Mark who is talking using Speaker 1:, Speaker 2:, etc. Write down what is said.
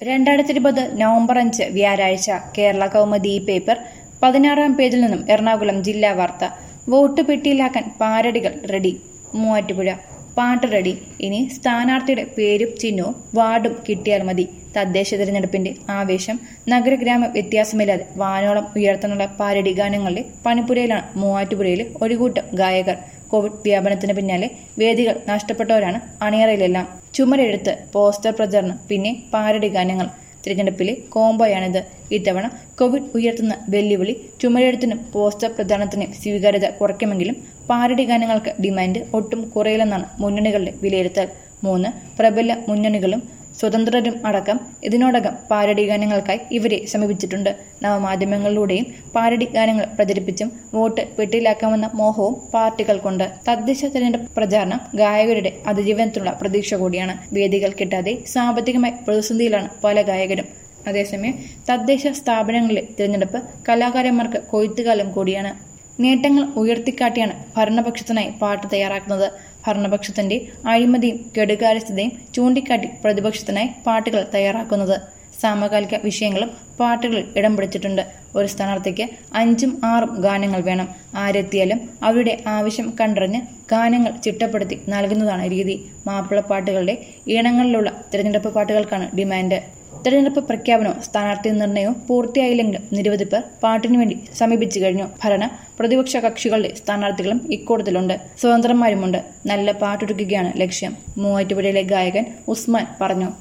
Speaker 1: രണ്ടായിരത്തി ഇരുപത് നവംബർ അഞ്ച് വ്യാഴാഴ്ച കേരള കൗമുദി ഈ പേപ്പർ പതിനാറാം പേജിൽ നിന്നും എറണാകുളം ജില്ലാ വാർത്ത വോട്ട് പെട്ടിയിലാക്കാൻ പാരടികൾ റെഡി മൂവാറ്റുപുഴ പാട്ട് റെഡി ഇനി സ്ഥാനാർത്ഥിയുടെ പേരും ചിഹ്നവും വാർഡും കിട്ടിയാൽ മതി തദ്ദേശ തിരഞ്ഞെടുപ്പിന്റെ ആവേശം നഗരഗ്രാമ വ്യത്യാസമില്ലാതെ വാനോളം ഉയർത്താനുള്ള പാരടി ഗാനങ്ങളുടെ പണിപ്പുരയിലാണ് മൂവാറ്റുപുഴയിലെ ഒരു കൂട്ടം ഗായകർ കോവിഡ് വ്യാപനത്തിന് പിന്നാലെ വേദികൾ നഷ്ടപ്പെട്ടവരാണ് അണിയറയിലെല്ലാം ചുമരെഴുത്ത് പോസ്റ്റർ പ്രചരണം പിന്നെ പാരടി ഗാനങ്ങൾ തിരഞ്ഞെടുപ്പിലെ കോംബോയാണിത് ഇത്തവണ കോവിഡ് ഉയർത്തുന്ന വെല്ലുവിളി ചുമരെഴുത്തിനും പോസ്റ്റർ പ്രചാരണത്തിനും സ്വീകാര്യത കുറയ്ക്കുമെങ്കിലും പാരടി ഗാനങ്ങൾക്ക് ഡിമാൻഡ് ഒട്ടും കുറയില്ലെന്നാണ് മുന്നണികളുടെ വിലയിരുത്തൽ മൂന്ന് പ്രബല മുന്നണികളും സ്വതന്ത്രരും അടക്കം ഇതിനോടകം പാരടി ഗാനങ്ങൾക്കായി ഇവരെ സമീപിച്ചിട്ടുണ്ട് നവമാധ്യമങ്ങളിലൂടെയും പാരടി ഗാനങ്ങൾ പ്രചരിപ്പിച്ചും വോട്ട് പെട്ടിയിലാക്കാമെന്ന മോഹവും പാർട്ടികൾക്കുണ്ട് തദ്ദേശ തെരഞ്ഞെടുപ്പ് പ്രചാരണം ഗായകരുടെ അതിജീവനത്തിനുള്ള പ്രതീക്ഷ കൂടിയാണ് വേദികൾ കിട്ടാതെ സാമ്പത്തികമായി പ്രതിസന്ധിയിലാണ് പല ഗായകരും അതേസമയം തദ്ദേശ സ്ഥാപനങ്ങളിലെ തിരഞ്ഞെടുപ്പ് കലാകാരന്മാർക്ക് കൊയ്ത്തുകാലം കൂടിയാണ് നേട്ടങ്ങൾ ഉയർത്തിക്കാട്ടിയാണ് ഭരണപക്ഷത്തിനായി പാട്ട് തയ്യാറാക്കുന്നത് ഭരണപക്ഷത്തിന്റെ അഴിമതിയും കെടുകാര്യസ്ഥതയും ചൂണ്ടിക്കാട്ടി പ്രതിപക്ഷത്തിനായി പാട്ടുകൾ തയ്യാറാക്കുന്നത് സമകാലിക വിഷയങ്ങളും പാട്ടുകളിൽ ഇടം പിടിച്ചിട്ടുണ്ട് ഒരു സ്ഥാനാർത്ഥിക്ക് അഞ്ചും ആറും ഗാനങ്ങൾ വേണം ആരെത്തിയാലും അവരുടെ ആവശ്യം കണ്ടറിഞ്ഞ് ഗാനങ്ങൾ ചിട്ടപ്പെടുത്തി നൽകുന്നതാണ് രീതി മാപ്പിളപ്പാട്ടുകളുടെ ഈണങ്ങളിലുള്ള തിരഞ്ഞെടുപ്പ് പാട്ടുകൾക്കാണ് ഡിമാൻഡ് തെരഞ്ഞെടുപ്പ് പ്രഖ്യാപനവും സ്ഥാനാർത്ഥി നിർണയവും പൂർത്തിയായില്ലെങ്കിലും നിരവധി പേർ പാട്ടിനു വേണ്ടി സമീപിച്ചു കഴിഞ്ഞു ഭരണ പ്രതിപക്ഷ കക്ഷികളുടെ സ്ഥാനാർത്ഥികളും ഇക്കൂട്ടത്തിലുണ്ട് സ്വതന്ത്രന്മാരുമുണ്ട് നല്ല പാട്ടൊരുക്കുകയാണ് ലക്ഷ്യം മൂവാറ്റുപുഴയിലെ ഗായകൻ ഉസ്മാൻ പറഞ്ഞു